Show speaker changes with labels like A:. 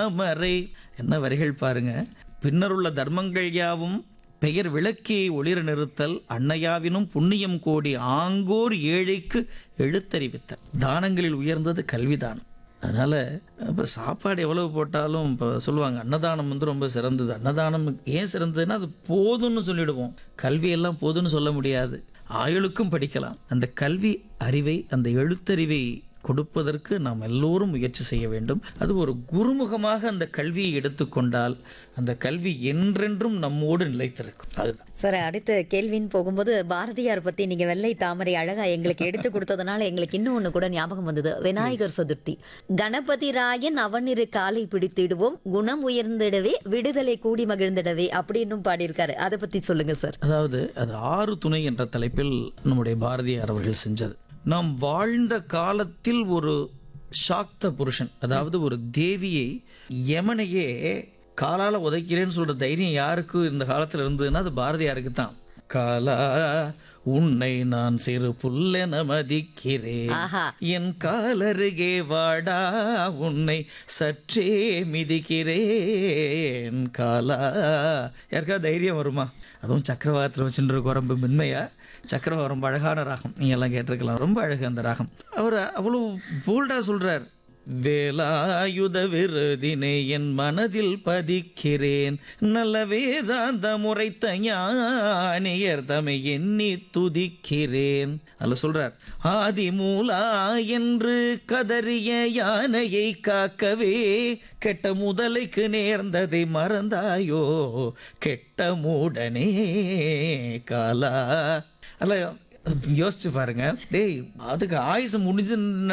A: தாமரை என்ன வரிகள் பாருங்க பின்னருள்ள தர்மங்கள் யாவும் பெயர் விளக்கே ஒளிர நிறுத்தல் அன்னையாவினும் புண்ணியம் கோடி ஆங்கோர் ஏழைக்கு எழுத்தறிவித்தல் தானங்களில் உயர்ந்தது கல்விதானம் அதனால இப்போ சாப்பாடு எவ்வளவு போட்டாலும் இப்போ சொல்லுவாங்க அன்னதானம் வந்து ரொம்ப சிறந்தது அன்னதானம் ஏன் சிறந்ததுன்னா அது போதும்னு சொல்லிடுவோம் கல்வியெல்லாம் போதும்னு சொல்ல முடியாது ஆயுளுக்கும் படிக்கலாம் அந்த கல்வி அறிவை அந்த எழுத்தறிவை கொடுப்பதற்கு நாம் எல்லோரும் முயற்சி செய்ய வேண்டும் அது ஒரு குருமுகமாக அந்த கல்வியை எடுத்துக்கொண்டால் அந்த கல்வி என்றென்றும் நம்மோடு நிலைத்திருக்கும் அதுதான்
B: சார் அடுத்த கேள்வின்னு போகும்போது பாரதியார் பத்தி நீங்க வெள்ளை தாமரை அழகா எங்களுக்கு எடுத்து கொடுத்ததுனால எங்களுக்கு இன்னும் ஒண்ணு கூட ஞாபகம் வந்தது விநாயகர் சதுர்த்தி கணபதி ராயன் அவனிரு காலை பிடித்திடுவோம் குணம் உயர்ந்திடவே விடுதலை கூடி மகிழ்ந்திடவே அப்படின்னும் பாடியிருக்காரு அதை பத்தி சொல்லுங்க சார்
A: அதாவது அது ஆறு துணை என்ற தலைப்பில் நம்முடைய பாரதியார் அவர்கள் செஞ்சது நாம் வாழ்ந்த காலத்தில் ஒரு சாக்த புருஷன் அதாவது ஒரு தேவியை யமனையே காலால உதைக்கிறேன்னு சொல்ற தைரியம் யாருக்கு இந்த காலத்துல இருந்ததுன்னா அது பாரதியாருக்கு தான் காலா உன்னை நான் சிறு புல்லென மதிக்கிறேன்
B: ஆஹா
A: என் காலருகே வாடா உன்னை சற்றே மிதிக்கிறேன் காலா யாருக்கா தைரியம் வருமா அதுவும் சக்கரவாகத்தில் வச்சுன்ற குரம்பு மென்மையா சக்கரவாகம் ரொம்ப அழகான ராகம் நீங்க எல்லாம் கேட்டிருக்கலாம் ரொம்ப அழகு அந்த ராகம் அவர் அவ்வளோ போல்டா சொல்றார் வேலாயுத விருதினை என் மனதில் பதிக்கிறேன் நல்ல வேதாந்த முறைத்த ஞானியர் தமை எண்ணி துதிக்கிறேன் அதில் சொல்றார் ஆதிமூலா என்று கதறிய யானையை காக்கவே கெட்ட முதலைக்கு நேர்ந்ததை மறந்தாயோ கெட்ட மூடனே காலா அல்ல யோசிச்சு பாருங்க டேய் அதுக்கு ஆயுசு முடிஞ்சு